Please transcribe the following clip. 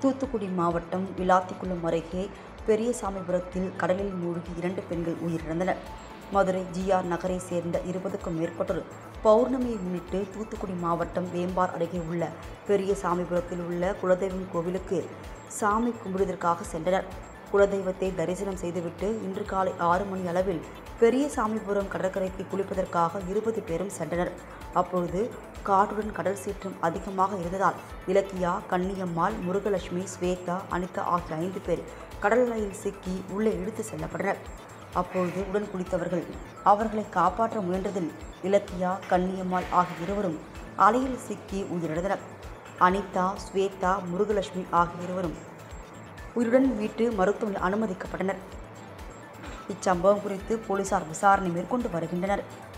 தூத்துக்குடி மாவட்டம் விளாத்திக்குளம் அருகே பெரியசாமிபுரத்தில் கடலில் மூழ்கி இரண்டு பெண்கள் உயிரிழந்தனர் மதுரை ஜிஆர் நகரை சேர்ந்த இருபதுக்கும் மேற்பட்டோர் பௌர்ணமியை முன்னிட்டு தூத்துக்குடி மாவட்டம் வேம்பார் அருகே உள்ள பெரியசாமிபுரத்தில் உள்ள குலதெய்வம் கோவிலுக்கு சாமி கும்பிடுவதற்காக சென்றனர் குலதெய்வத்தை தரிசனம் செய்துவிட்டு இன்று காலை ஆறு மணி அளவில் பெரியசாமிபுரம் கடற்கரைக்கு குளிப்பதற்காக இருபது பேரும் சென்றனர் அப்பொழுது காற்றுடன் கடல் சீற்றம் அதிகமாக இருந்ததால் இலக்கியா கன்னியம்மாள் முருகலட்சுமி ஸ்வேதா அனிதா ஆகிய ஐந்து பேர் கடல் அலையில் சிக்கி உள்ளே இழுத்து செல்லப்பட்டனர் அப்பொழுது உடன் குளித்தவர்கள் அவர்களை காப்பாற்ற முயன்றதில் இலக்கியா கன்னியம்மாள் ஆகிய இருவரும் அலையில் சிக்கி உயிரிழந்தனர் அனிதா ஸ்வேதா முருகலட்சுமி ஆகிய இருவரும் உயிருடன் மீட்டு மருத்துவமனையில் அனுமதிக்கப்பட்டனர் இச்சம்பவம் குறித்து போலீசார் விசாரணை மேற்கொண்டு வருகின்றனர்